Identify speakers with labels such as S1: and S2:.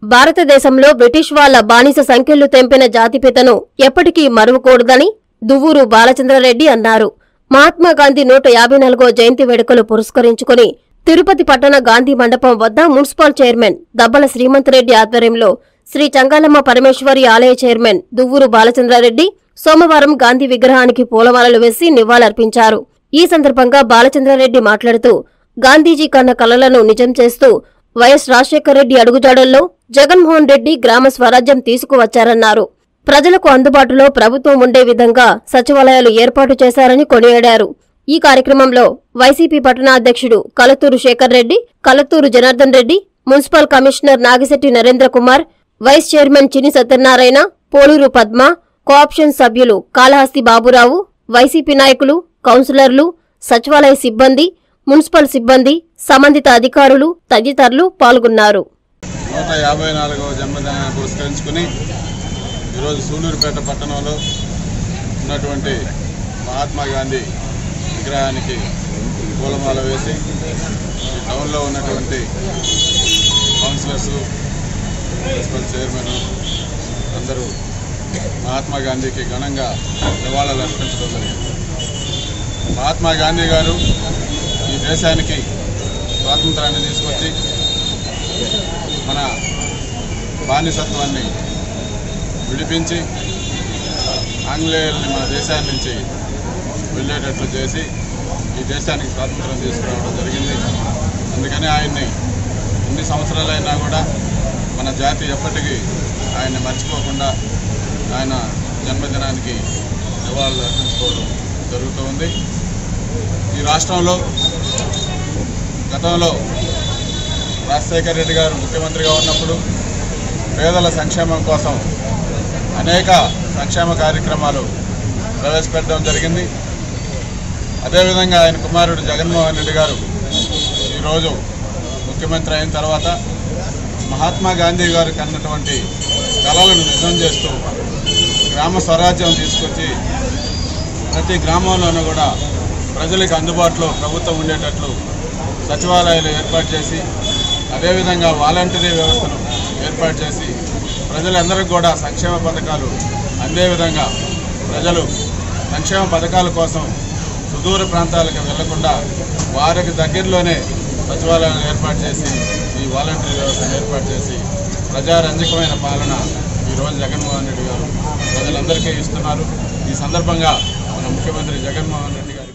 S1: భారతదేశంలో బ్రిటిష్ వాళ్ల బానిస సంఖ్యలు తెంపిన జాతిపితను ఎప్పటికీ మరువకూడదని దువ్వూరు బాలచంద్రారెడ్డి అన్నారు మహాత్మా గాంధీ నూట యాభై నాలుగో జయంతి వేడుకలు పురస్కరించుకుని తిరుపతి పట్టణ గాంధీ మండపం వద్ద మున్సిపల్ చైర్మన్ దబ్బల శ్రీమంత్ రెడ్డి ఆధ్వర్యంలో శ్రీ చంగాలమ్మ పరమేశ్వరి ఆలయ చైర్మన్ దువ్వూరు బాలచంద్రారెడ్డి సోమవారం గాంధీ విగ్రహానికి పూలమాలలు వేసి నివాళులర్పించారు ఈ సందర్భంగా బాలచంద్రారెడ్డి మాట్లాడుతూ గాంధీజీ కన్న కలలను నిజం చేస్తూ వైఎస్ రాజశేఖర రెడ్డి అడుగుజాడల్లో జగన్మోహన్ రెడ్డి గ్రామ స్వరాజ్యం తీసుకువచ్చారన్నారు ప్రజలకు అందుబాటులో ప్రభుత్వం ఉండే విధంగా సచివాలయాలు ఏర్పాటు చేశారని కొనియాడారు ఈ కార్యక్రమంలో వైసీపీ పట్టణాధ్యక్షుడు Kalathuru Sekhar Reddy Kalathuru Janardhan Reddy municipal commissioner Nagisetty Narendra Kumar vice chairman Chini Satyanarayana Poluru Padma cooption సభ్యులు కాళహస్తి బాబురావు వైసీపీ నాయకులు కౌన్సిలర్లు సచివాలయ సిబ్బంది మున్సిపల్ సిబ్బంది సంబంధిత అధికారులు తదితరులు పాల్గొన్నారు
S2: నూట యాభై నాలుగవ జన్మదినాన్ని పురస్కరించుకుని ఈరోజు సూలూరుపేట పట్టణంలో ఉన్నటువంటి మహాత్మా గాంధీ విగ్రహానికి పూలమాల వేసి ఈ టౌన్లో ఉన్నటువంటి కౌన్సిలర్స్ మున్సిపల్ చైర్మన్ అందరూ మహాత్మా గాంధీకి ఘనంగా నివాళులు అర్పించడం జరిగింది మహాత్మా గాంధీ గారు ఈ దేశానికి స్వాతంత్రాన్ని తీసుకొచ్చి మన బానిసత్వాన్ని విడిపించి ఆంగ్లేయుల్ని మన దేశాన్ని నుంచి వెళ్ళేటట్లు చేసి ఈ దేశానికి స్వాతంత్రం తీసుకురావడం జరిగింది అందుకని ఆయన్ని ఎన్ని సంవత్సరాలైనా కూడా మన జాతి ఎప్పటికీ ఆయన్ని మర్చిపోకుండా ఆయన జన్మదినానికి నివాళులు అర్పించుకోవడం జరుగుతూ ఉంది ఈ రాష్ట్రంలో గతంలో రాజశేఖర రెడ్డి గారు ముఖ్యమంత్రిగా ఉన్నప్పుడు పేదల సంక్షేమం కోసం అనేక సంక్షేమ కార్యక్రమాలు ప్రవేశపెట్టడం జరిగింది అదేవిధంగా ఆయన కుమారుడు జగన్మోహన్ రెడ్డి గారు ఈరోజు ముఖ్యమంత్రి అయిన తర్వాత మహాత్మా గాంధీ గారు కన్నటువంటి కళలను నిజం చేస్తూ గ్రామ స్వరాజ్యం తీసుకొచ్చి ప్రతి గ్రామంలోనూ కూడా ప్రజలకు అందుబాటులో ప్రభుత్వం ఉండేటట్లు సచివాలయాలు ఏర్పాటు చేసి అదేవిధంగా వాలంటరీ వ్యవస్థను ఏర్పాటు చేసి ప్రజలందరికీ కూడా సంక్షేమ పథకాలు అందే విధంగా ప్రజలు సంక్షేమ పథకాల కోసం సుదూర ప్రాంతాలకు వెళ్లకుండా వారికి దగ్గరలోనే సచివాలయాలు ఏర్పాటు చేసి ఈ వాలంటరీ వ్యవస్థను ఏర్పాటు చేసి ప్రజారంజకమైన పాలన ఈరోజు జగన్మోహన్ రెడ్డి గారు ప్రజలందరికీ ఇస్తున్నారు ఈ సందర్భంగా మన ముఖ్యమంత్రి జగన్మోహన్ రెడ్డి గారు